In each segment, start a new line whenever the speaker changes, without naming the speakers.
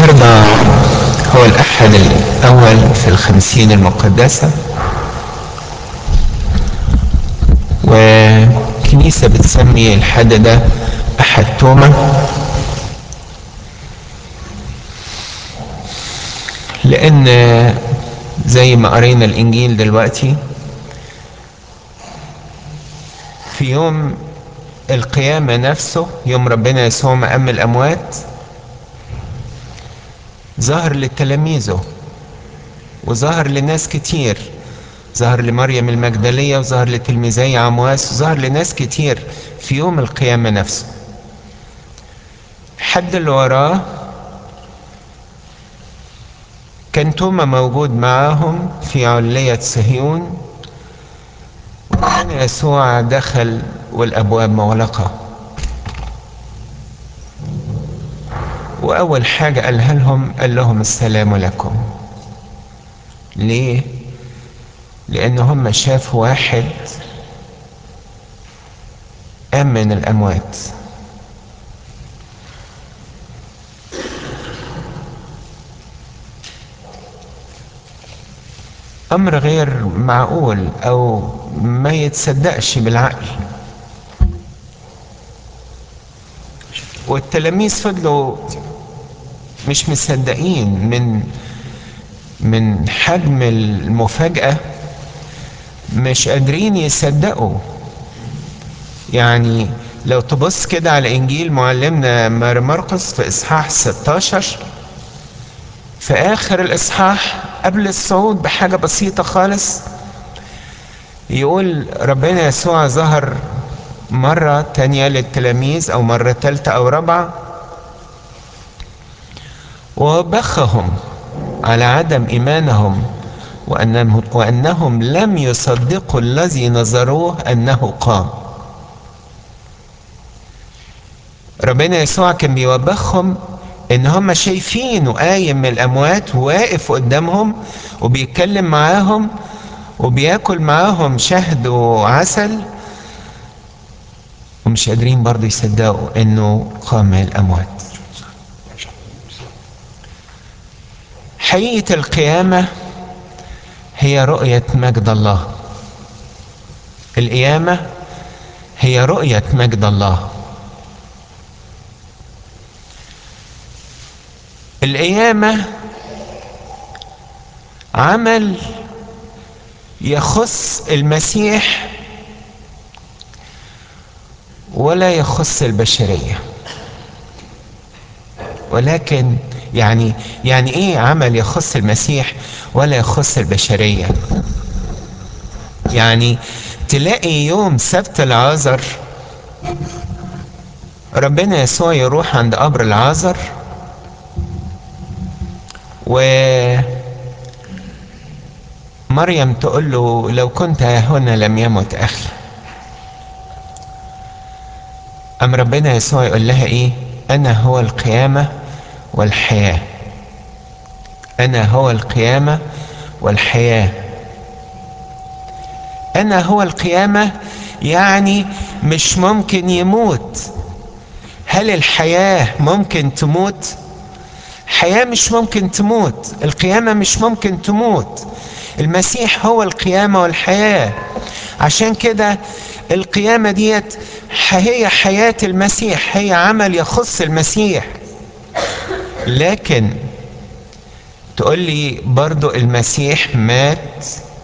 النهاردة هو الأحد الأول في الخمسين المقدسة وكنيسة بتسمي الحد ده أحد توما لأن زي ما قرينا الإنجيل دلوقتي في يوم القيامة نفسه يوم ربنا يسوع مقام الأموات ظهر لتلاميذه وظهر لناس كتير ظهر لمريم المجدلية وظهر لتلميذي عمواس وظهر لناس كتير في يوم القيامة نفسه حد اللي وراه كان توما موجود معاهم في علية صهيون وكان يسوع دخل والأبواب مغلقة وأول حاجة قالها لهم قال لهم السلام لكم ليه؟ لأن هم شافوا واحد قام من الأموات أمر غير معقول أو ما يتصدقش بالعقل والتلاميذ فضلوا مش مصدقين من من حجم المفاجأة مش قادرين يصدقوا يعني لو تبص كده على إنجيل معلمنا مار مرقس في إصحاح 16 في آخر الإصحاح قبل الصعود بحاجة بسيطة خالص يقول ربنا يسوع ظهر مرة تانية للتلاميذ أو مرة تالتة أو رابعة وبخهم على عدم إيمانهم وأنهم, وأنهم لم يصدقوا الذي نظروه أنه قام ربنا يسوع كان بيوبخهم ان هم شايفينه قايم من الاموات واقف قدامهم وبيتكلم معاهم وبياكل معاهم شهد وعسل ومش قادرين برضه يصدقوا انه قام من الاموات حقيقة القيامة هي رؤية مجد الله القيامة هي رؤية مجد الله القيامة عمل يخص المسيح ولا يخص البشرية ولكن يعني يعني ايه عمل يخص المسيح ولا يخص البشرية يعني تلاقي يوم سبت العازر ربنا يسوع يروح عند قبر العازر و مريم تقول له لو كنت هنا لم يمت اخي ام ربنا يسوع يقول لها ايه انا هو القيامه والحياه انا هو القيامه والحياه انا هو القيامه يعني مش ممكن يموت هل الحياه ممكن تموت حياة مش ممكن تموت القيامة مش ممكن تموت المسيح هو القيامة والحياة عشان كده القيامة ديت هي حياة المسيح هي عمل يخص المسيح لكن تقول لي برضو المسيح مات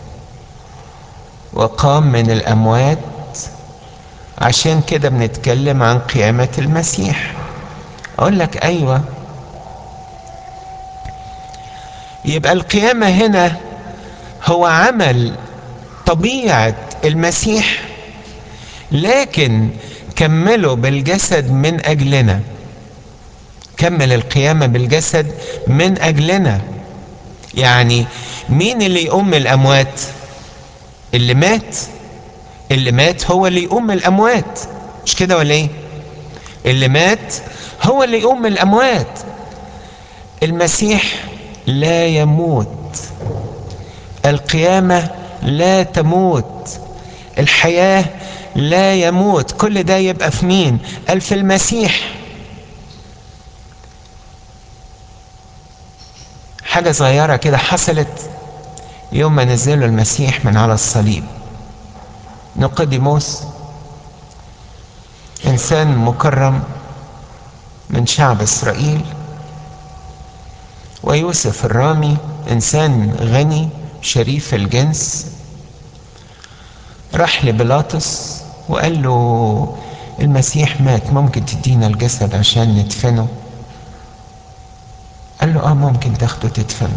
وقام من الأموات عشان كده بنتكلم عن قيامة المسيح أقول لك أيوة يبقى القيامة هنا هو عمل طبيعة المسيح لكن كمله بالجسد من أجلنا كمل القيامة بالجسد من أجلنا يعني مين اللي يقوم الأموات اللي مات اللي مات هو اللي يقوم الأموات مش كده ولا ايه اللي مات هو اللي يقوم الأموات المسيح لا يموت القيامة لا تموت الحياة لا يموت كل ده يبقى في مين قال في المسيح حاجة صغيرة كده حصلت يوم ما نزلوا المسيح من على الصليب نقديموس إنسان مكرم من شعب إسرائيل ويوسف الرامي إنسان غني شريف الجنس راح لبيلاطس وقال له المسيح مات ممكن تدينا الجسد عشان ندفنه قال له اه ممكن تاخده تدفنه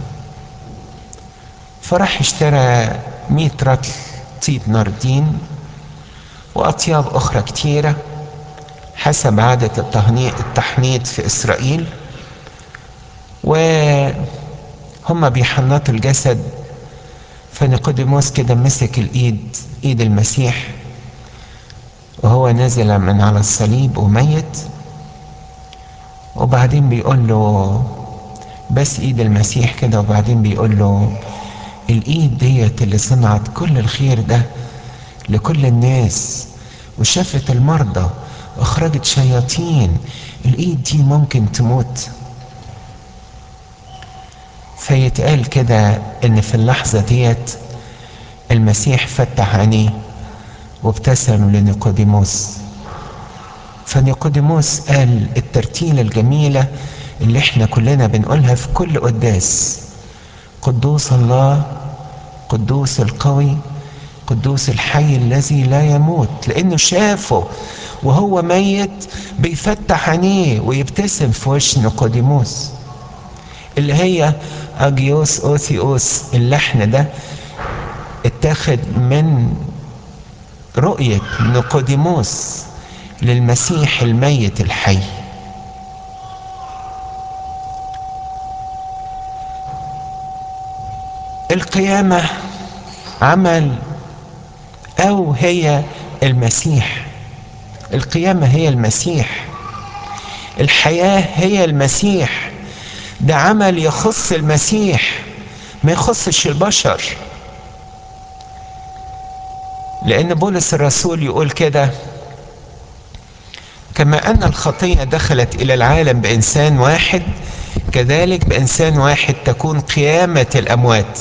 فراح اشترى مئة رطل طيب ناردين وأطياب أخرى كتيرة حسب عادة التحنيط في إسرائيل وهم بيحنطوا الجسد فنيقوديموس كده مسك الإيد إيد المسيح وهو نازل من على الصليب وميت وبعدين بيقول له بس ايد المسيح كده وبعدين بيقول له الايد ديت اللي صنعت كل الخير ده لكل الناس وشافت المرضى واخرجت شياطين الايد دي ممكن تموت فيتقال كده ان في اللحظة ديت المسيح فتح عينيه وابتسم لنيقوديموس فنيقوديموس قال الترتيلة الجميلة اللي احنا كلنا بنقولها في كل قداس قدوس الله قدوس القوي قدوس الحي الذي لا يموت لانه شافه وهو ميت بيفتح عينيه ويبتسم في وش نيقوديموس اللي هي اجيوس اوثيوس اللحن ده اتاخد من رؤية نيقوديموس للمسيح الميت الحي القيامة عمل أو هي المسيح القيامة هي المسيح الحياة هي المسيح ده عمل يخص المسيح ما يخصش البشر لأن بولس الرسول يقول كده كما أن الخطية دخلت إلى العالم بإنسان واحد كذلك بإنسان واحد تكون قيامة الأموات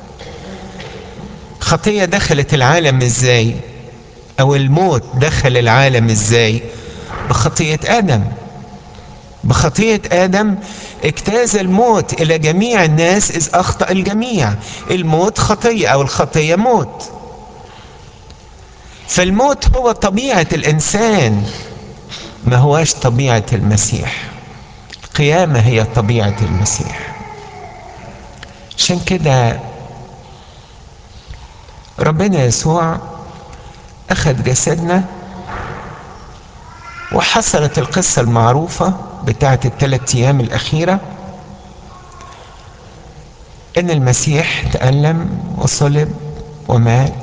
خطية دخلت العالم إزاي أو الموت دخل العالم إزاي بخطية آدم بخطية آدم اجتاز الموت إلى جميع الناس إذ أخطأ الجميع الموت خطية أو الخطية موت فالموت هو طبيعة الإنسان ما هواش طبيعة المسيح القيامة هي طبيعة المسيح عشان كده ربنا يسوع أخذ جسدنا وحصلت القصة المعروفة بتاعة الثلاث أيام الأخيرة إن المسيح تألم وصلب ومات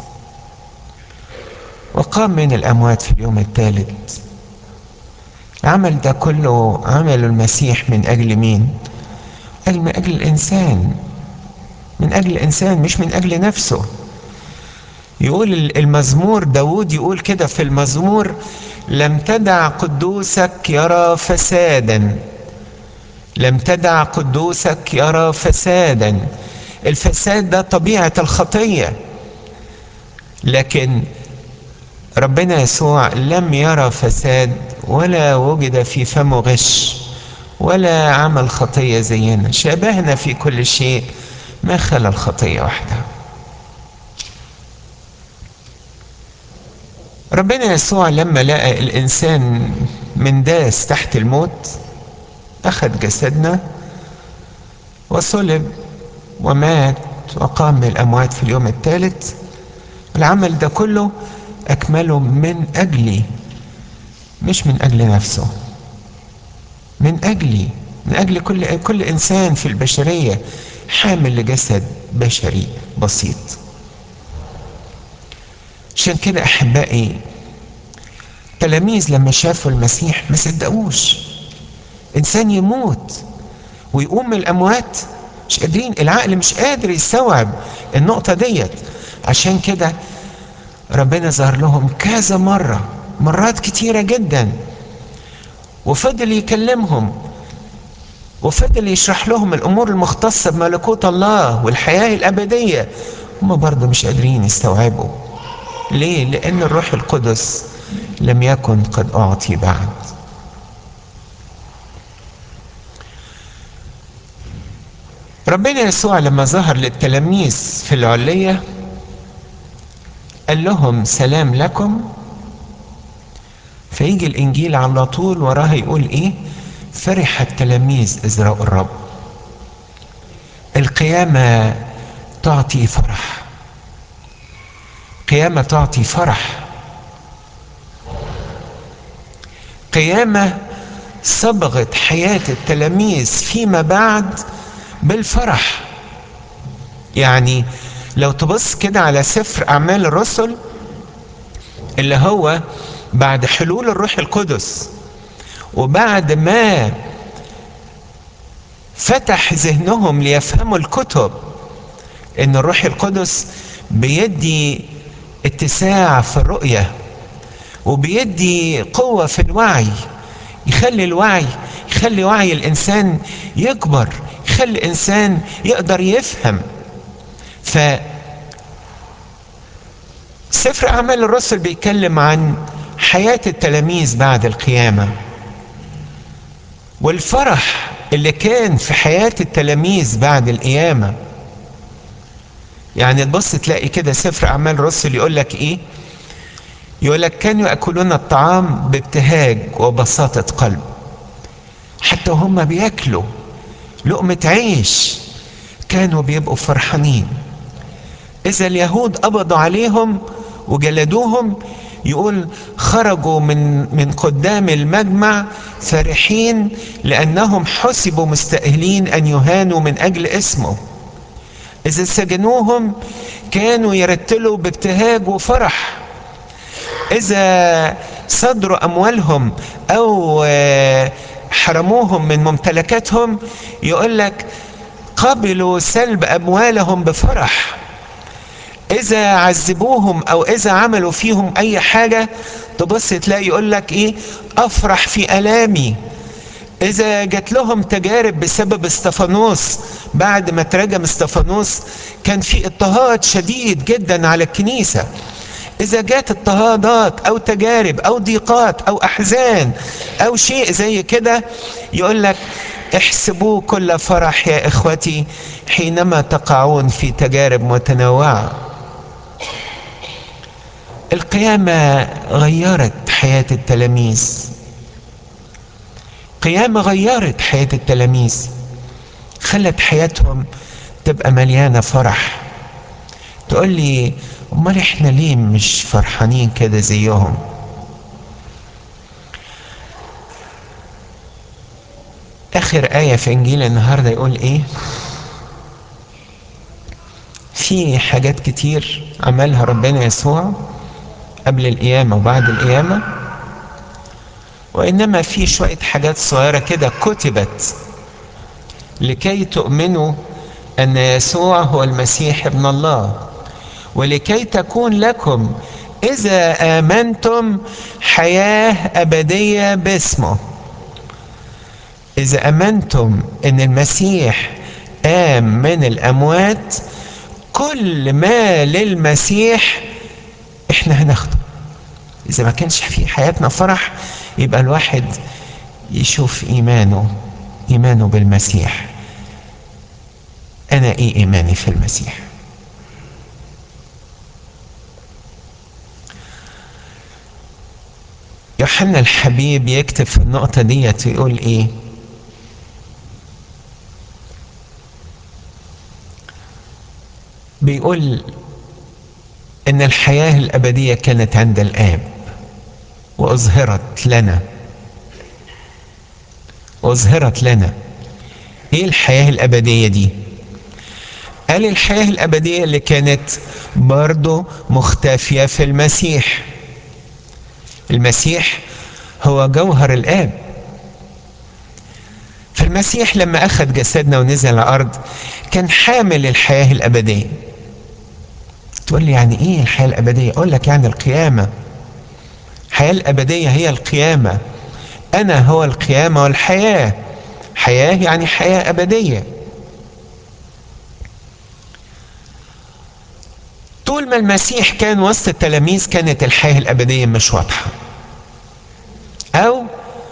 وقام من الأموات في اليوم الثالث العمل ده كله عمل المسيح من أجل مين؟ قال من أجل الإنسان من أجل الإنسان مش من أجل نفسه يقول المزمور داود يقول كده في المزمور لم تدع قدوسك يرى فسادا لم تدع قدوسك يرى فسادا الفساد ده طبيعة الخطية لكن ربنا يسوع لم يرى فساد ولا وجد في فمه غش ولا عمل خطية زينا شابهنا في كل شيء ما خلا الخطية وحدها ربنا يسوع لما لقى الإنسان منداس تحت الموت أخذ جسدنا وصلب ومات وقام من الأموات في اليوم الثالث العمل ده كله أكمله من أجلي مش من أجل نفسه من أجلي من أجل كل كل إنسان في البشرية حامل لجسد بشري بسيط عشان كده أحبائي تلاميذ لما شافوا المسيح ما صدقوش إنسان يموت ويقوم من الأموات مش قادرين العقل مش قادر يستوعب النقطة ديت عشان كده ربنا ظهر لهم كذا مرة مرات كتيرة جدا وفضل يكلمهم وفضل يشرح لهم الامور المختصه بملكوت الله والحياه الابديه هم برضه مش قادرين يستوعبوا ليه لان الروح القدس لم يكن قد اعطي بعد ربنا يسوع لما ظهر للتلاميذ في العليه قال لهم سلام لكم فيجي الانجيل على طول وراها يقول ايه فرح التلاميذ اذ راوا الرب القيامه تعطي فرح قيامه تعطي فرح قيامه صبغت حياه التلاميذ فيما بعد بالفرح يعني لو تبص كده على سفر اعمال الرسل اللي هو بعد حلول الروح القدس وبعد ما فتح ذهنهم ليفهموا الكتب ان الروح القدس بيدي اتساع في الرؤيه وبيدي قوه في الوعي يخلي الوعي يخلي وعي الانسان يكبر يخلي الانسان يقدر يفهم ف سفر اعمال الرسل بيتكلم عن حياه التلاميذ بعد القيامه والفرح اللي كان في حياه التلاميذ بعد القيامه يعني تبص تلاقي كده سفر اعمال الرسل يقول لك ايه يقول لك كانوا ياكلون الطعام بابتهاج وبساطه قلب حتى هم بياكلوا لقمه عيش كانوا بيبقوا فرحانين إذا اليهود قبضوا عليهم وجلدوهم يقول خرجوا من من قدام المجمع فرحين لأنهم حسبوا مستأهلين أن يهانوا من أجل اسمه إذا سجنوهم كانوا يرتلوا بابتهاج وفرح إذا صدروا أموالهم أو حرموهم من ممتلكاتهم يقول لك قبلوا سلب أموالهم بفرح إذا عذبوهم أو إذا عملوا فيهم أي حاجة تبص تلاقي يقول لك إيه أفرح في ألامي إذا جات لهم تجارب بسبب استفانوس بعد ما ترجم استفانوس كان في اضطهاد شديد جدا على الكنيسة إذا جات اضطهادات أو تجارب أو ضيقات أو أحزان أو شيء زي كده يقول لك احسبوا كل فرح يا إخوتي حينما تقعون في تجارب متنوعة القيامة غيرت حياة التلاميذ قيامة غيرت حياة التلاميذ خلت حياتهم تبقى مليانة فرح تقول لي امال احنا ليه مش فرحانين كده زيهم اخر آية في انجيل النهاردة يقول ايه في حاجات كتير عملها ربنا يسوع قبل القيامة وبعد القيامة وإنما في شوية حاجات صغيرة كده كتبت لكي تؤمنوا أن يسوع هو المسيح ابن الله ولكي تكون لكم إذا آمنتم حياة أبدية باسمه إذا آمنتم أن المسيح قام من الأموات كل ما للمسيح احنا هناخده اذا ما كانش في حياتنا فرح يبقى الواحد يشوف ايمانه ايمانه بالمسيح انا ايه ايماني في المسيح يوحنا الحبيب يكتب في النقطة ديت يقول ايه بيقول ان الحياه الابديه كانت عند الاب واظهرت لنا اظهرت لنا ايه الحياه الابديه دي قال الحياه الابديه اللي كانت برضه مختفيه في المسيح المسيح هو جوهر الاب فالمسيح لما اخذ جسدنا ونزل على الارض كان حامل الحياه الابديه تقول لي يعني ايه الحياه الابديه اقول لك يعني القيامه الحياه الابديه هي القيامه انا هو القيامه والحياه الحياة يعني حياة أبدية طول ما المسيح كان وسط التلاميذ كانت الحياة الأبدية مش واضحة أو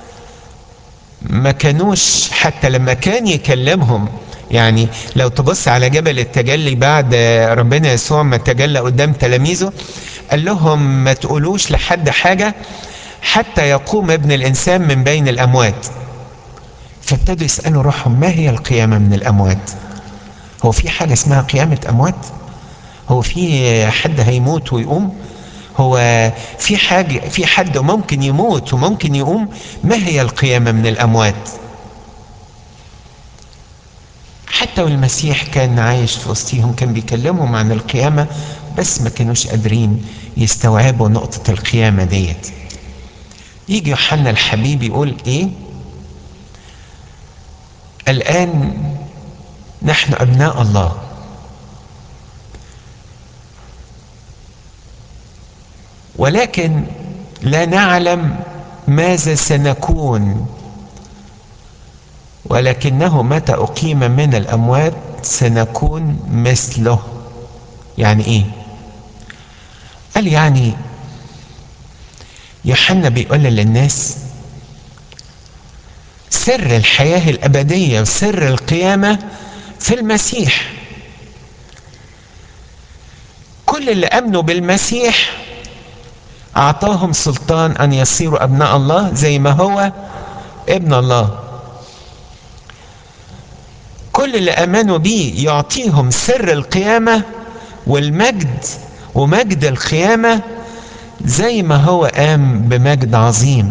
ما كانوش حتى لما كان يكلمهم يعني لو تبص على جبل التجلي بعد ربنا يسوع ما تجلى قدام تلاميذه قال لهم ما تقولوش لحد حاجة حتى يقوم ابن الإنسان من بين الأموات فابتدوا يسألوا روحهم ما هي القيامة من الأموات هو في حاجة اسمها قيامة أموات هو في حد هيموت ويقوم هو في حاجة في حد ممكن يموت وممكن يقوم ما هي القيامة من الأموات حتى والمسيح كان عايش في وسطهم كان بيكلمهم عن القيامة بس ما كانوش قادرين يستوعبوا نقطة القيامة ديت يجي يوحنا الحبيب يقول ايه الآن نحن أبناء الله ولكن لا نعلم ماذا سنكون ولكنه متى أقيم من الأموات سنكون مثله يعني إيه قال يعني يوحنا بيقول للناس سر الحياة الأبدية وسر القيامة في المسيح كل اللي أمنوا بالمسيح أعطاهم سلطان أن يصيروا أبناء الله زي ما هو ابن الله كل اللي امنوا بيه يعطيهم سر القيامه والمجد ومجد القيامه زي ما هو قام بمجد عظيم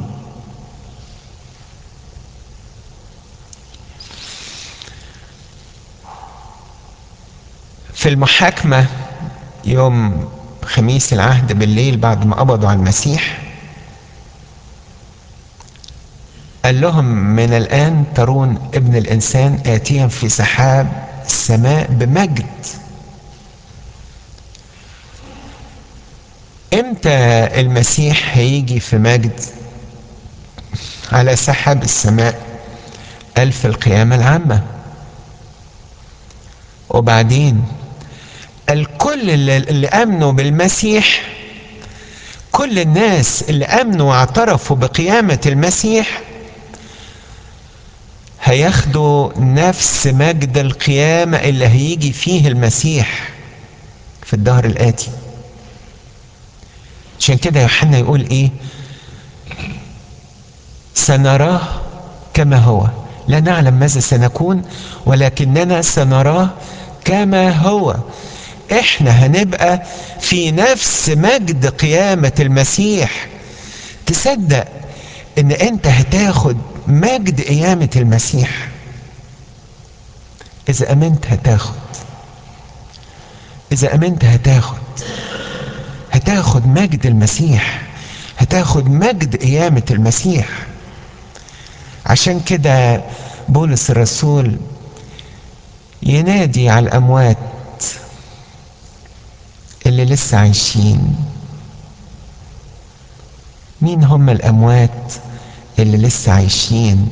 في المحاكمه يوم خميس العهد بالليل بعد ما قبضوا على المسيح قال لهم من الآن ترون ابن الإنسان آتيا في سحاب السماء بمجد امتى المسيح هيجي في مجد على سحاب السماء قال في القيامة العامة وبعدين الكل اللي, اللي امنوا بالمسيح كل الناس اللي امنوا واعترفوا بقيامة المسيح هياخدوا نفس مجد القيامة اللي هيجي فيه المسيح في الدهر الآتي عشان كده يوحنا يقول ايه سنراه كما هو لا نعلم ماذا سنكون ولكننا سنراه كما هو احنا هنبقى في نفس مجد قيامة المسيح تصدق ان انت هتاخد مجد قيامة المسيح اذا امنت هتاخد اذا امنت هتاخد هتاخد مجد المسيح هتاخد مجد قيامة المسيح عشان كده بولس الرسول ينادي على الأموات اللي لسه عايشين مين هم الأموات اللي لسه عايشين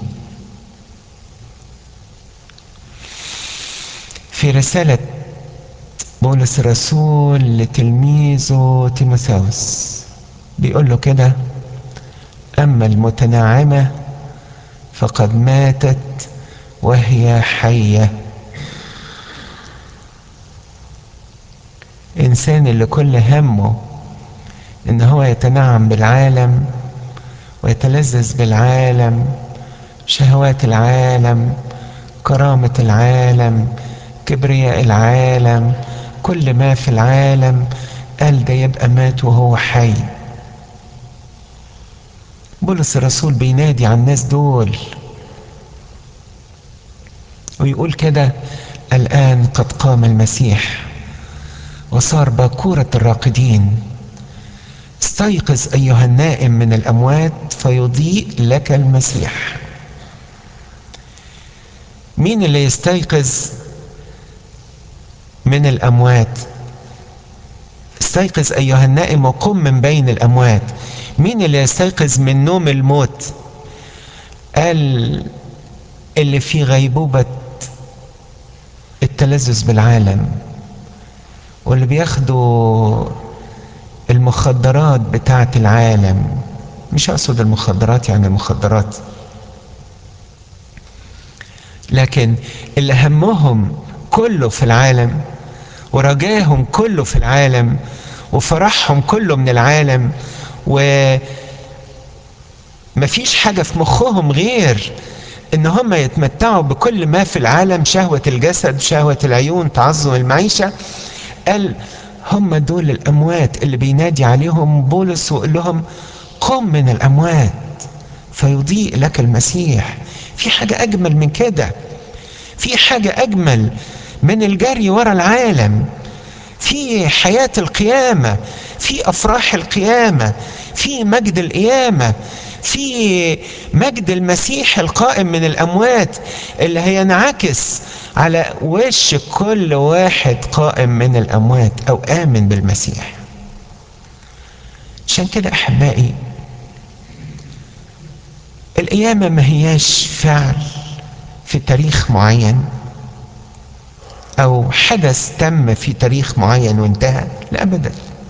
في رسالة بولس الرسول لتلميذه تيموثاوس بيقول له كده أما المتناعمة فقد ماتت وهي حية إنسان اللي كل همه إن هو يتنعم بالعالم ويتلذذ بالعالم شهوات العالم كرامة العالم كبرياء العالم كل ما في العالم قال ده يبقى مات وهو حي بولس الرسول بينادي على الناس دول ويقول كده الآن قد قام المسيح وصار باكورة الراقدين استيقظ أيها النائم من الأموات فيضيء لك المسيح مين اللي يستيقظ من الأموات استيقظ أيها النائم وقم من بين الأموات مين اللي يستيقظ من نوم الموت قال اللي في غيبوبة التلذذ بالعالم واللي بياخدوا المخدرات بتاعة العالم مش أقصد المخدرات يعني المخدرات لكن اللي همهم كله في العالم ورجاهم كله في العالم وفرحهم كله من العالم و مفيش حاجة في مخهم غير ان هم يتمتعوا بكل ما في العالم شهوة الجسد شهوة العيون تعظم المعيشة قال هم دول الاموات اللي بينادي عليهم بولس ويقول لهم قم من الاموات فيضيء لك المسيح في حاجة اجمل من كده في حاجة اجمل من الجري ورا العالم في حياة القيامة في افراح القيامة في مجد القيامة في مجد المسيح القائم من الاموات اللي هينعكس على وش كل واحد قائم من الاموات او امن بالمسيح عشان كده احبائي القيامة ما هياش فعل في تاريخ معين او حدث تم في تاريخ معين وانتهى لا ابدا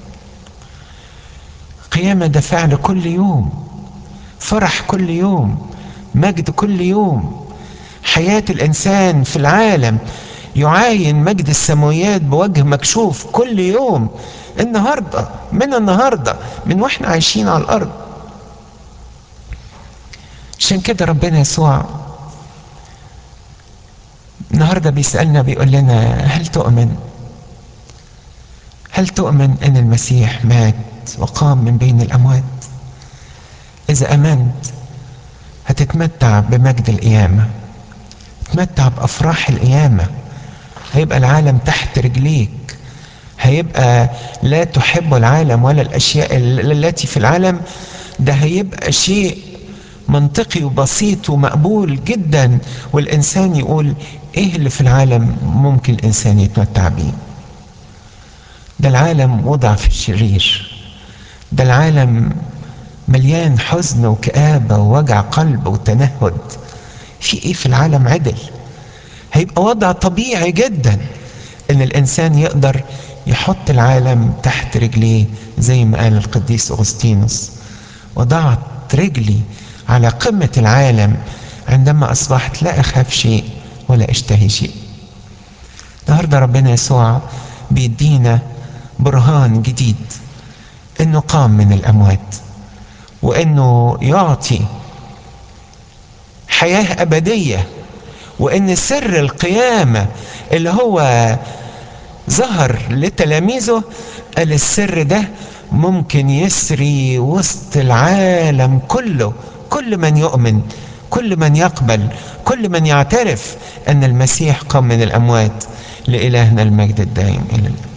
قيامة ده فعل كل يوم فرح كل يوم مجد كل يوم حياة الإنسان في العالم يعاين مجد السماويات بوجه مكشوف كل يوم النهاردة من النهاردة من واحنا عايشين على الأرض عشان كده ربنا يسوع النهارده بيسألنا بيقول لنا هل تؤمن هل تؤمن ان المسيح مات وقام من بين الاموات إذا آمنت هتتمتع بمجد القيامة تتمتع بأفراح القيامة هيبقى العالم تحت رجليك هيبقى لا تحب العالم ولا الأشياء التي في العالم ده هيبقى شيء منطقي وبسيط ومقبول جدا والإنسان يقول إيه اللي في العالم ممكن الإنسان يتمتع بيه ده العالم وضع في الشرير ده العالم مليان حزن وكآبة ووجع قلب وتنهد في ايه في العالم عدل هيبقى وضع طبيعي جدا ان الانسان يقدر يحط العالم تحت رجليه زي ما قال القديس اغسطينوس وضعت رجلي على قمة العالم عندما اصبحت لا اخاف شيء ولا اشتهي شيء النهارده ربنا يسوع بيدينا برهان جديد انه قام من الاموات وانه يعطي حياه ابديه وان سر القيامه اللي هو ظهر لتلاميذه قال السر ده ممكن يسري وسط العالم كله كل من يؤمن كل من يقبل كل من يعترف ان المسيح قام من الاموات لالهنا المجد الدائم الى الابد